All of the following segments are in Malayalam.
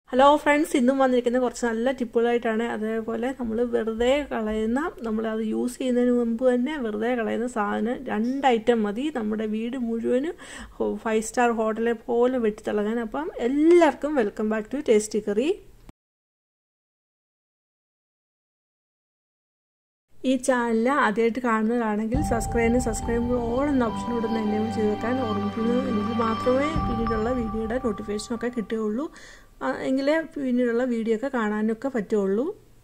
ഹലോ ഫ്രണ്ട്സ് ഇന്നും വന്നിരിക്കുന്ന കുറച്ച് നല്ല ടിപ്പുകളായിട്ടാണ് അതേപോലെ നമ്മൾ വെറുതെ കളയുന്ന നമ്മൾ അത് യൂസ് ചെയ്യുന്നതിന് മുമ്പ് തന്നെ വെറുതെ കളയുന്ന സാധനം രണ്ട് ഐറ്റം മതി നമ്മുടെ വീട് മുഴുവനും ഫൈവ് സ്റ്റാർ ഹോട്ടലെ പോലെ വെട്ടിത്തിളങ്ങാൻ അപ്പം എല്ലാവർക്കും welcome back to tasty curry ഈ ചാനൽ ആദ്യമായിട്ട് കാണുന്നവരാണെങ്കിൽ സബ്സ്ക്രൈബിന് സബ്സ്ക്രൈബ് ഓൾ എന്ന ഓപ്ഷനോട് ഒന്ന് എനേബിൾ ചെയ്ത് വെക്കാൻ ഓർമ്മിക്കുന്നു എങ്കിൽ മാത്രമേ പിന്നീടുള്ള വീഡിയോയുടെ നോട്ടിഫിക്കേഷനൊക്കെ കിട്ടുകയുള്ളൂ എങ്കിലേ പിന്നീടുള്ള വീഡിയോ ഒക്കെ കാണാനൊക്കെ പറ്റുള്ളൂ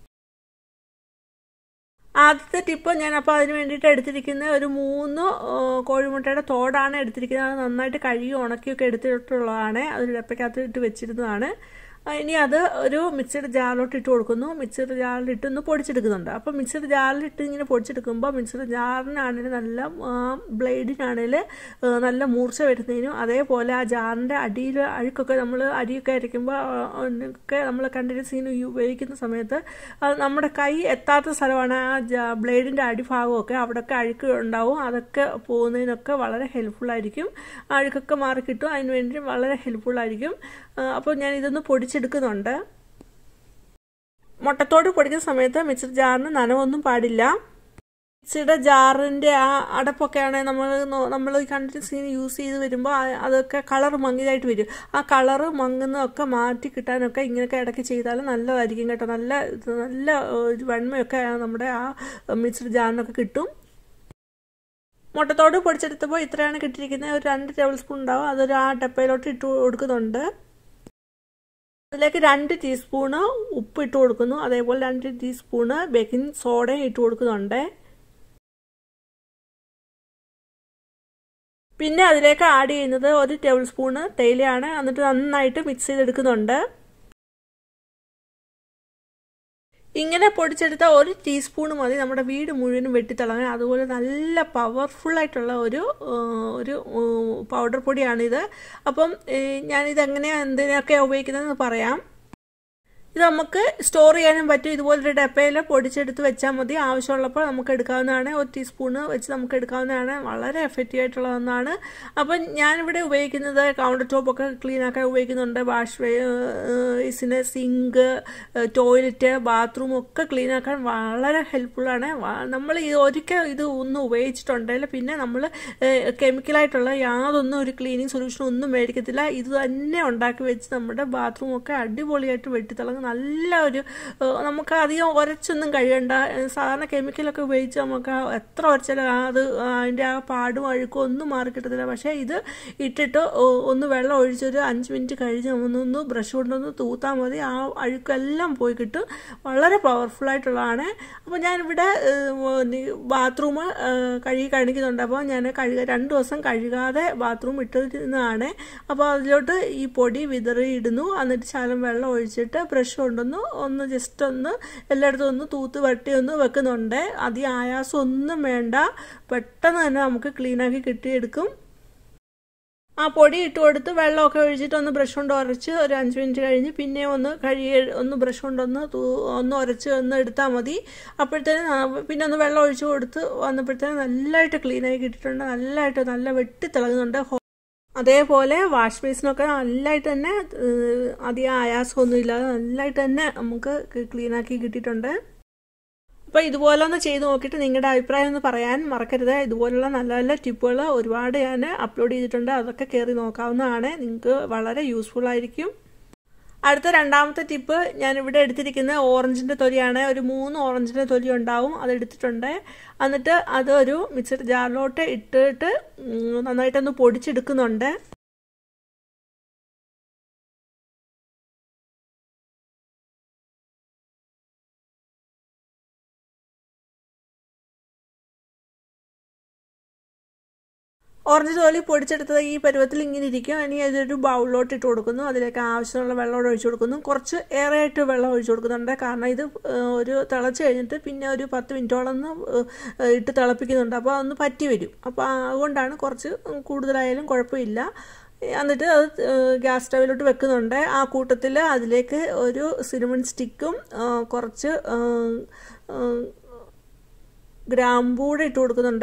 ആദ്യത്തെ ടിപ്പ് ഞാൻ അപ്പോൾ അതിന് വേണ്ടിയിട്ട് എടുത്തിരിക്കുന്ന ഒരു മൂന്ന് കോഴിമുട്ടയുടെ തോടാണ് എടുത്തിരിക്കുന്നത് അത് നന്നായിട്ട് കഴുകി ഉണക്കിയൊക്കെ എടുത്തിട്ടുള്ളതാണ് അതൊരു ഡപ്പയ്ക്കകത്ത് ഇട്ട് വെച്ചിരുന്നതാണ് ഇനി അത് ഒരു മിക്സഡ് ജാറിലോട്ട് ഇട്ട് കൊടുക്കുന്നു മിക്സഡ് ജാറിലിട്ട് ഒന്ന് പൊടിച്ചെടുക്കുന്നുണ്ട് അപ്പം മിക്സഡ് ജാറിലിട്ട് ഇങ്ങനെ പൊടിച്ചെടുക്കുമ്പോൾ മിക്സഡ് ജാറിനാണെങ്കിൽ നല്ല ബ്ലേഡിനാണെങ്കിൽ നല്ല മൂർച്ച വരുന്നതിനും അതേപോലെ ആ ജാറിൻ്റെ അടിയിൽ അഴുക്കൊക്കെ നമ്മൾ അരിയൊക്കെ അരയ്ക്കുമ്പോൾ ഒക്കെ നമ്മൾ കണ്ടിന്യൂസ് ഇങ്ങനെ ഉപയോഗിക്കുന്ന സമയത്ത് നമ്മുടെ കൈ എത്താത്ത സ്ഥലമാണ് ആ ബ്ലേഡിൻ്റെ അടിഭാഗമൊക്കെ അവിടെയൊക്കെ അഴുക്ക് ഉണ്ടാവും അതൊക്കെ പോകുന്നതിനൊക്കെ വളരെ ഹെൽപ്ഫുള്ളായിരിക്കും അഴുക്കൊക്കെ മാറി കിട്ടും അതിന് വേണ്ടി വളരെ ഹെൽപ്ഫുള്ളായിരിക്കും അപ്പോൾ ഞാൻ ഇതൊന്ന് പൊടിച്ചെടുക്കുന്നുണ്ട് മുട്ടത്തോട് പൊടിക്കുന്ന സമയത്ത് മിക്സർ ജാറിന് നനവൊന്നും പാടില്ല മിക്സിയുടെ ജാറിൻ്റെ ആ അടപ്പൊക്കെയാണ് നമ്മൾ നമ്മൾ കണ്ടിന്യൂസ് യൂസ് ചെയ്ത് വരുമ്പോൾ അതൊക്കെ കളർ മങ്ങിയതായിട്ട് വരും ആ കളറ് മങ്ങുന്നതൊക്കെ മാറ്റി കിട്ടാനൊക്കെ ഇങ്ങനെയൊക്കെ ഇടയ്ക്ക് ചെയ്താൽ നല്ലതായിരിക്കും കേട്ടോ നല്ല നല്ല വെണ്മയൊക്കെ നമ്മുടെ ആ മിക്സഡ് ജാറിനൊക്കെ കിട്ടും മുട്ടത്തോട് പൊടിച്ചെടുത്തപ്പോൾ ഇത്രയാണ് കിട്ടിയിരിക്കുന്നത് ഒരു രണ്ട് ടേബിൾ സ്പൂൺ ഉണ്ടാവും അതൊരു ആ ഡപ്പയിലോട്ട് ഇട്ട് കൊടുക്കുന്നുണ്ട് അതിലേക്ക് രണ്ട് ടീസ്പൂണ് ഉപ്പ് ഇട്ട് കൊടുക്കുന്നു അതേപോലെ രണ്ട് ടീസ്പൂണ് ബേക്കിംഗ് സോഡയും ഇട്ട് കൊടുക്കുന്നുണ്ട് പിന്നെ അതിലേക്ക് ആഡ് ചെയ്യുന്നത് ഒരു ടേബിൾ സ്പൂണ് തേയിലയാണ് എന്നിട്ട് നന്നായിട്ട് മിക്സ് ചെയ്തെടുക്കുന്നുണ്ട് ഇങ്ങനെ പൊടിച്ചെടുത്ത ഒരു ടീസ്പൂൺ മതി നമ്മുടെ വീട് മുഴുവനും വെട്ടിത്തിളങ്ങാൻ അതുപോലെ നല്ല പവർഫുൾ ആയിട്ടുള്ള ഒരു ഒരു പൗഡർ പൊടിയാണിത് അപ്പം ഞാനിത് എങ്ങനെയാണ് എന്തിനൊക്കെ ഉപയോഗിക്കുന്നതെന്ന് പറയാം ഇത് നമുക്ക് സ്റ്റോർ ചെയ്യാനും പറ്റും ഇതുപോലൊരു ഡപ്പയിൽ പൊടിച്ചെടുത്ത് വെച്ചാൽ മതി ആവശ്യമുള്ളപ്പോൾ നമുക്ക് എടുക്കാവുന്നതാണ് ഒരു ടീസ്പൂണ് വെച്ച് നമുക്ക് എടുക്കാവുന്നതാണ് വളരെ എഫക്റ്റീവ് ആയിട്ടുള്ള ഒന്നാണ് അപ്പം ഞാനിവിടെ ഉപയോഗിക്കുന്നത് കൗണ്ടർ ടോപ്പൊക്കെ ക്ലീൻ ആക്കാൻ ഉപയോഗിക്കുന്നുണ്ട് wash basin sink toilet bathroom ഒക്കെ ക്ലീൻ ആക്കാൻ വളരെ ഹെൽപ്ഫുള്ളാണ് നമ്മൾ ഈ ഒരിക്കൽ ഇത് ഒന്ന് ഉപയോഗിച്ചിട്ടുണ്ടെങ്കിൽ പിന്നെ നമ്മൾ കെമിക്കലായിട്ടുള്ള യാതൊന്നും ഒരു ക്ലീനിങ് സൊല്യൂഷൻ ഒന്നും മേടിക്കത്തില്ല ഇത് തന്നെ ഉണ്ടാക്കി വെച്ച് നമ്മുടെ ബാത്റൂം ഒക്കെ അടിപൊളിയായിട്ട് വെട്ടിത്തിളങ്ങും നല്ല ഒരു നമുക്ക് അധികം ഉരച്ചൊന്നും കഴിയണ്ട സാധാരണ കെമിക്കലൊക്കെ ഉപയോഗിച്ച് നമുക്ക് എത്ര ഉരച്ചാലും അത് അതിൻ്റെ ആ പാടും അഴുക്കും ഒന്നും മാറി കിട്ടത്തില്ല പക്ഷേ ഇത് ഇട്ടിട്ട് ഒന്ന് വെള്ളം ഒഴിച്ചൊരു അഞ്ച് മിനിറ്റ് കഴിഞ്ഞ് ഒന്നൊന്ന് ബ്രഷ് കൊണ്ടൊന്ന് തൂത്താൽ മതി ആ അഴുക്കെല്ലാം പോയി കിട്ടും വളരെ പവർഫുൾ ആയിട്ടുള്ളതാണ് അപ്പോൾ ഞാനിവിടെ ബാത്റൂം കഴുകി കാണിക്കുന്നുണ്ട് അപ്പോൾ ഞാൻ കഴുക രണ്ട് ദിവസം കഴുകാതെ ബാത്റൂം ഇട്ടിരുന്നതാണ് അപ്പോൾ അതിലോട്ട് ഈ പൊടി വിതറി ഇടുന്നു എന്നിട്ട് ശാലം വെള്ളം ഒഴിച്ചിട്ട് ബ്രഷ് കൊണ്ടൊന്ന് ഒന്ന് ജസ്റ്റ് ഒന്ന് എല്ലായിടത്തും ഒന്ന് തൂത്ത് വട്ടി ഒന്ന് വെക്കുന്നുണ്ട് അധികം ആയാസം ഒന്നും വേണ്ട പെട്ടെന്ന് തന്നെ നമുക്ക് ക്ലീനാക്കി കിട്ടിയെടുക്കും ആ പൊടി ഇട്ട് കൊടുത്ത് വെള്ളമൊക്കെ ഒഴിച്ചിട്ട് ഒന്ന് ബ്രഷ് കൊണ്ട് ഉരച്ച് ഒരു അഞ്ച് മിനിറ്റ് കഴിഞ്ഞ് പിന്നെ ഒന്ന് കഴുകി ഒന്ന് ബ്രഷ് കൊണ്ടൊന്ന് ഒന്ന് ഉരച്ച് ഒന്ന് എടുത്താൽ മതി അപ്പോഴത്തേനും പിന്നെ ഒന്ന് വെള്ളം ഒഴിച്ച് കൊടുത്ത് വന്നപ്പോഴത്തേനും നല്ലതായിട്ട് ക്ലീനായി കിട്ടിയിട്ടുണ്ട് നല്ലതായിട്ട് നല്ല വെട്ടി തിളങ്ങുന്നുണ്ട് അതേപോലെ വാഷ് ബേസിനൊക്കെ നല്ലതായിട്ട് തന്നെ അധികം ആയാസമൊന്നും ഇല്ലാതെ നല്ലതായിട്ട് തന്നെ നമുക്ക് ക്ലീനാക്കി കിട്ടിയിട്ടുണ്ട് അപ്പോൾ ഇതുപോലെ ഒന്ന് ചെയ്ത് നോക്കിയിട്ട് നിങ്ങളുടെ അഭിപ്രായം ഒന്ന് പറയാൻ മറക്കരുത് ഇതുപോലുള്ള നല്ല നല്ല ടിപ്പുകൾ ഒരുപാട് ഞാൻ അപ്ലോഡ് ചെയ്തിട്ടുണ്ട് അതൊക്കെ കയറി നോക്കാവുന്നതാണ് നിങ്ങൾക്ക് വളരെ യൂസ്ഫുൾ ആയിരിക്കും അടുത്ത രണ്ടാമത്തെ ടിപ്പ് ഞാനിവിടെ എടുത്തിരിക്കുന്ന ഓറഞ്ചിൻ്റെ തൊലിയാണ് ഒരു മൂന്ന് ഓറഞ്ചിൻ്റെ തൊലി ഉണ്ടാവും അത് എടുത്തിട്ടുണ്ട് എന്നിട്ട് അതൊരു മിക്സർ ജാറിലോട്ട് ഇട്ടിട്ട് നന്നായിട്ടൊന്ന് പൊടിച്ചെടുക്കുന്നുണ്ട് ഓറഞ്ച് തോലി പൊടിച്ചെടുത്തത് ഈ പരുവത്തിൽ ഇങ്ങനെ ഇരിക്കും ഇനി അതൊരു ബൗളിലോട്ട് ഇട്ട് കൊടുക്കുന്നു അതിലേക്ക് ആവശ്യമുള്ള വെള്ളം ഒഴിച്ചു കൊടുക്കുന്നു കുറച്ച് ഏറെയായിട്ട് വെള്ളം ഒഴിച്ചു കൊടുക്കുന്നുണ്ട് കാരണം ഇത് ഒരു തിളച്ച് കഴിഞ്ഞിട്ട് പിന്നെ ഒരു പത്ത് മിനിറ്റോളം ഒന്ന് ഇട്ട് തിളപ്പിക്കുന്നുണ്ട് അപ്പോൾ അതൊന്ന് പറ്റി വരും അപ്പോൾ അതുകൊണ്ടാണ് കുറച്ച് കൂടുതലായാലും കുഴപ്പമില്ല എന്നിട്ട് അത് ഗ്യാസ് സ്റ്റവിലോട്ട് വെക്കുന്നുണ്ട് ആ കൂട്ടത്തിൽ അതിലേക്ക് ഒരു സിനിമൺ സ്റ്റിക്കും കുറച്ച് ഗ്രാമ്പൂടെ ഇട്ട് കൊടുക്കുന്നുണ്ട്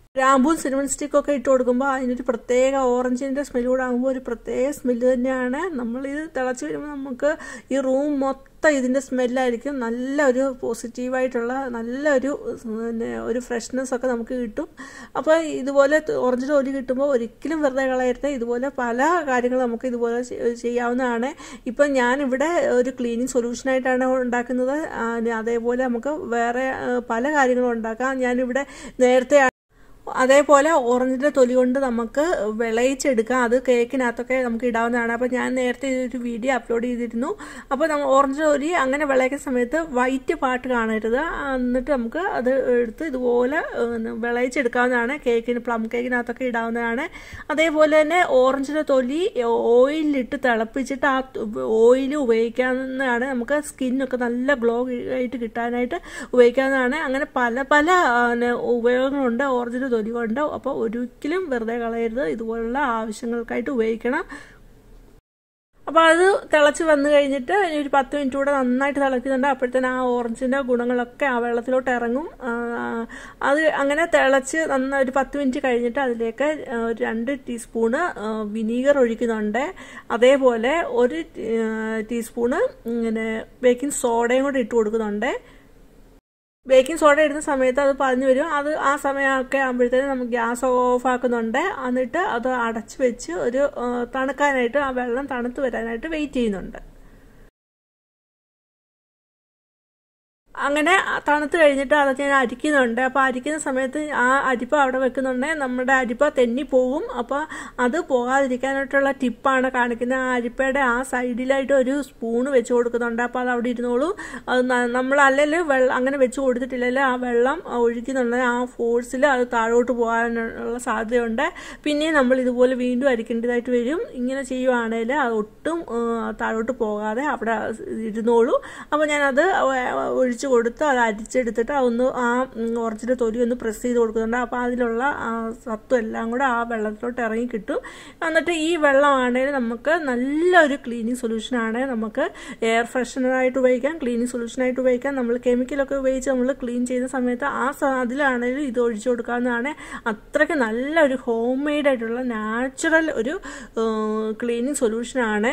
ഗ്രാമ്പൂം സിനിമൺ സ്റ്റിക്കൊക്കെ ഇട്ട് കൊടുക്കുമ്പോൾ അതിനൊരു പ്രത്യേക ഓറഞ്ചിൻ്റെ സ്മെല്ല് കൂടെ ആകുമ്പോൾ ഒരു പ്രത്യേക സ്മെല്ല് തന്നെയാണ് നമ്മളിത് തിളച്ച് വരുമ്പോൾ നമുക്ക് ഈ റൂം മൊത്തം ഇതിൻ്റെ സ്മെല്ലായിരിക്കും നല്ല ഒരു പോസിറ്റീവായിട്ടുള്ള നല്ലൊരു പിന്നെ ഒരു ഫ്രഷ്നെസ് ഒക്കെ നമുക്ക് കിട്ടും അപ്പോൾ ഇതുപോലെ ഓറഞ്ച് തൊലി കിട്ടുമ്പോൾ ഒരിക്കലും വെറുതെ കളയരുത് ഇതുപോലെ പല കാര്യങ്ങളും നമുക്ക് ഇതുപോലെ ചെയ്യാവുന്നതാണ് ഇപ്പം ഞാനിവിടെ ഒരു ക്ലീനിങ് സൊല്യൂഷനായിട്ടാണ് ഉണ്ടാക്കുന്നത് അതേപോലെ നമുക്ക് വേറെ പല കാര്യങ്ങളും ഉണ്ടാക്കാം ഞാനിവിടെ നേരത്തെ അതേപോലെ ഓറഞ്ചിൻ്റെ തൊലി കൊണ്ട് നമുക്ക് വിളയിച്ചെടുക്കാം അത് കേക്കിനകത്തൊക്കെ നമുക്ക് ഇടാവുന്നതാണ് അപ്പോൾ ഞാൻ നേരത്തെ ഒരു വീഡിയോ അപ്ലോഡ് ചെയ്തിരുന്നു അപ്പോൾ നമ്മൾ ഓറഞ്ച് തൊലി അങ്ങനെ വിളയിക്കുന്ന സമയത്ത് വൈറ്റ് പാട്ട് കാണരുത് എന്നിട്ട് നമുക്ക് അത് എടുത്ത് ഇതുപോലെ വിളയിച്ചെടുക്കാവുന്നതാണ് കേക്കിന് പ്ലം കേക്കിനകത്തൊക്കെ ഇടാവുന്നതാണ് അതേപോലെ തന്നെ ഓറഞ്ചിൻ്റെ തൊലി ഓയിലിട്ട് തിളപ്പിച്ചിട്ട് ആ ഓയിൽ ഉപയോഗിക്കാവുന്നതാണ് നമുക്ക് സ്കിന്നൊക്കെ നല്ല ഗ്ലോ ആയിട്ട് കിട്ടാനായിട്ട് ഉപയോഗിക്കാവുന്നതാണ് അങ്ങനെ പല പല ഉപയോഗങ്ങളുണ്ട് ഓറഞ്ചിൻ്റെ തൊലി കൊണ്ട് അപ്പോൾ ഒരിക്കലും വെറുതെ കളയരുത് ഇതുപോലുള്ള ആവശ്യങ്ങൾക്കായിട്ട് ഉപയോഗിക്കണം അപ്പോൾ അത് തിളച്ച് വന്നു കഴിഞ്ഞിട്ട് ഒരു പത്ത് മിനിറ്റ് കൂടെ നന്നായിട്ട് തിളയ്ക്കുന്നുണ്ട് അപ്പോഴത്തേന് ആ ഓറഞ്ചിൻ്റെ ഗുണങ്ങളൊക്കെ ആ വെള്ളത്തിലോട്ട് ഇറങ്ങും അത് അങ്ങനെ തിളച്ച് നന്നായി ഒരു പത്ത് മിനിറ്റ് കഴിഞ്ഞിട്ട് അതിലേക്ക് ഒരു രണ്ട് ടീസ്പൂണ് വിനീഗർ ഒഴിക്കുന്നുണ്ട് അതേപോലെ ഒരു ടീസ്പൂണ് ഇങ്ങനെ ബേക്കിംഗ് സോഡയും കൂടെ ഇട്ട് കൊടുക്കുന്നുണ്ട് ബേക്കിംഗ് സോഡ ഇടുന്ന സമയത്ത് അത് പറഞ്ഞു വരും അത് ആ സമയമൊക്കെ ആകുമ്പോഴത്തേനും നമുക്ക് ഗ്യാസ് ഓഫ് ആക്കുന്നുണ്ട് എന്നിട്ട് അത് അടച്ചു വെച്ച് ഒരു തണുക്കാനായിട്ട് ആ വെള്ളം തണുത്ത് വരാനായിട്ട് വെയിറ്റ് ചെയ്യുന്നുണ്ട് അങ്ങനെ തണുത്ത് കഴിഞ്ഞിട്ട് അതൊക്കെ ഞാൻ അരിക്കുന്നുണ്ട് അപ്പോൾ അരിക്കുന്ന സമയത്ത് ആ അരിപ്പ അവിടെ വെക്കുന്നുണ്ട് നമ്മുടെ അരിപ്പ തെന്നിപ്പോകും അപ്പോൾ അത് പോകാതിരിക്കാനായിട്ടുള്ള ടിപ്പാണ് കാണിക്കുന്നത് ആ അരിപ്പയുടെ ആ സൈഡിലായിട്ട് ഒരു സ്പൂണ് വെച്ച് കൊടുക്കുന്നുണ്ട് അപ്പോൾ അത് അവിടെ ഇരുന്നോളൂ അത് നമ്മൾ അല്ലെങ്കിൽ വെള്ളം അങ്ങനെ വെച്ച് കൊടുത്തിട്ടില്ലെങ്കിൽ ആ വെള്ളം ഒഴിക്കുന്നുണ്ട് ആ ഫോഴ്സിൽ അത് താഴോട്ട് പോകാനുള്ള സാധ്യതയുണ്ട് പിന്നെ നമ്മൾ ഇതുപോലെ വീണ്ടും അരിക്കേണ്ടതായിട്ട് വരും ഇങ്ങനെ ചെയ്യുവാണെങ്കിൽ അത് ഒട്ടും താഴോട്ട് പോകാതെ അവിടെ ഇരുന്നോളൂ അപ്പോൾ ഞാനത് ഒഴിച്ച് കൊടുത്ത് അത് അരിച്ചെടുത്തിട്ട് അതൊന്ന് ആ ഓറഞ്ചിൻ്റെ തൊലി ഒന്ന് പ്രസ് ചെയ്ത് കൊടുക്കുന്നുണ്ട് അപ്പോൾ അതിലുള്ള സത്വം എല്ലാം കൂടെ ആ വെള്ളത്തിലോട്ട് ഇറങ്ങി കിട്ടും എന്നിട്ട് ഈ വെള്ളമാണെങ്കിൽ നമുക്ക് നല്ലൊരു ക്ലീനിങ് സൊല്യൂഷനാണ് നമുക്ക് എയർ ഫ്രഷനറായിട്ട് ഉപയോഗിക്കാം ക്ലീനിങ് സൊല്യൂഷനായിട്ട് ഉപയോഗിക്കാം നമ്മൾ കെമിക്കലൊക്കെ ഉപയോഗിച്ച് നമ്മൾ ക്ലീൻ ചെയ്യുന്ന സമയത്ത് ആ അതിലാണെങ്കിലും ഇത് ഒഴിച്ചു കൊടുക്കാവുന്നതാണ് അത്രയ്ക്ക് നല്ലൊരു ഹോം മെയ്ഡ് ആയിട്ടുള്ള നാച്ചുറൽ ഒരു ക്ലീനിങ് സൊല്യൂഷനാണ്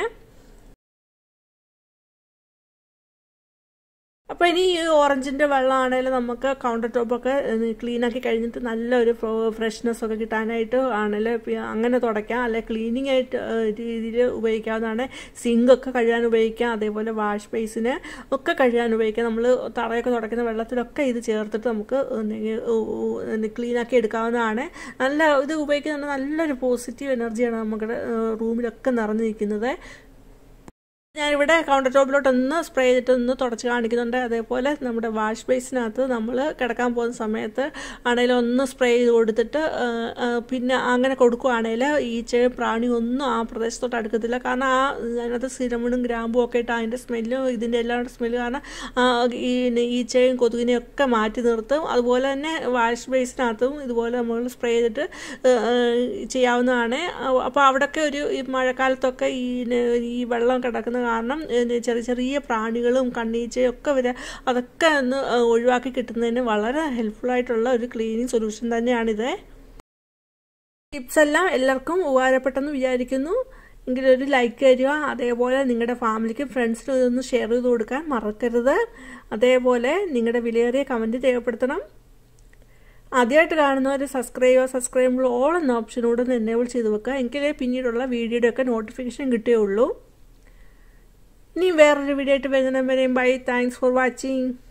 അപ്പോൾ ഇനി ഈ ഓറഞ്ചിൻ്റെ വെള്ളമാണെങ്കിലും നമുക്ക് കൗണ്ടർ ടോപ്പൊക്കെ ക്ലീൻ ആക്കി കഴിഞ്ഞിട്ട് നല്ലൊരു ഫ്രഷ്നെസ് ഒക്കെ കിട്ടാനായിട്ട് ആണെങ്കിലും അങ്ങനെ തുടയ്ക്കാം അല്ലെ ക്ലീനിങ് ആയിട്ട് രീതിയിൽ ഉപയോഗിക്കാവുന്നതാണ് സിങ്ക് ഒക്കെ കഴുകാൻ ഉപയോഗിക്കാം അതേപോലെ വാഷ് ബേസിന് ഒക്കെ കഴുകാൻ ഉപയോഗിക്കാം നമ്മൾ തറയൊക്കെ തുടയ്ക്കുന്ന വെള്ളത്തിലൊക്കെ ഇത് ചേർത്തിട്ട് നമുക്ക് ക്ലീൻ ആക്കി എടുക്കാവുന്നതാണ് നല്ല ഇത് ഉപയോഗിക്കുന്ന നല്ലൊരു പോസിറ്റീവ് എനർജിയാണ് നമ്മുടെ റൂമിലൊക്കെ നിറഞ്ഞിരിക്കുന്നത് ഞാനിവിടെ കൗണ്ടർ ടോപ്പിലോട്ട് ഒന്ന് സ്പ്രേ ചെയ്തിട്ട് ഒന്ന് തുടച്ച് കാണിക്കുന്നുണ്ട് അതേപോലെ നമ്മുടെ വാഷ് ബേസിനകത്ത് നമ്മൾ കിടക്കാൻ പോകുന്ന സമയത്ത് ആണെങ്കിലും ഒന്ന് സ്പ്രേ ചെയ്ത് കൊടുത്തിട്ട് പിന്നെ അങ്ങനെ കൊടുക്കുകയാണെങ്കിൽ ഈച്ചയും പ്രാണിയും ഒന്നും ആ പ്രദേശത്തോട്ട് അടുക്കത്തില്ല കാരണം ആ അതിനകത്ത് സിരമണും ഗ്രാമ്പും ഒക്കെ ഇട്ട് അതിൻ്റെ സ്മെല്ലും ഇതിൻ്റെ എല്ലാം സ്മെല്ല് കാരണം ഈ ഈച്ചയും കൊതുകിനെയും ഒക്കെ മാറ്റി നിർത്തും അതുപോലെ തന്നെ വാഷ് ബേസിനകത്തും ഇതുപോലെ നമ്മൾ സ്പ്രേ ചെയ്തിട്ട് ചെയ്യാവുന്നതാണ് അപ്പോൾ അവിടെയൊക്കെ ഒരു ഈ മഴക്കാലത്തൊക്കെ ഈ ഈ വെള്ളം കിടക്കുന്ന കാരണം ചെറിയ ചെറിയ പ്രാണികളും കണ്ണീച്ചയും ഒക്കെ വരെ അതൊക്കെ ഒന്ന് ഒഴിവാക്കി കിട്ടുന്നതിന് വളരെ ഹെൽപ്ഫുൾ ആയിട്ടുള്ള ഒരു ക്ലീനിങ് സൊല്യൂഷൻ തന്നെയാണിത് ടിപ്സ് എല്ലാം എല്ലാവർക്കും ഉപകാരപ്പെട്ടെന്ന് വിചാരിക്കുന്നു എങ്കിലൊരു ലൈക്ക് തരിക അതേപോലെ നിങ്ങളുടെ ഫാമിലിക്കും ഫ്രണ്ട്സിനും ഇതൊന്ന് ഷെയർ ചെയ്ത് കൊടുക്കാൻ മറക്കരുത് അതേപോലെ നിങ്ങളുടെ വിലയേറിയ കമൻറ്റ് രേഖപ്പെടുത്തണം ആദ്യമായിട്ട് കാണുന്നവർ സബ്സ്ക്രൈബ് ചെയ്യുക സബ്സ്ക്രൈബ് ഓൾ എന്ന ഓപ്ഷനോട് ഒന്ന് എനേബിൾ ചെയ്ത് വെക്കുക എങ്കിലേ പിന്നീടുള്ള വീഡിയോയുടെ ഒക്കെ നോട്ടിഫിക്കേഷൻ കിട്ടുകയുള്ളൂ ഇനി വേറൊരു വീഡിയോ ആയിട്ട് വരുന്നവരെയും ബൈ താങ്ക്സ് ഫോർ വാച്ചിങ്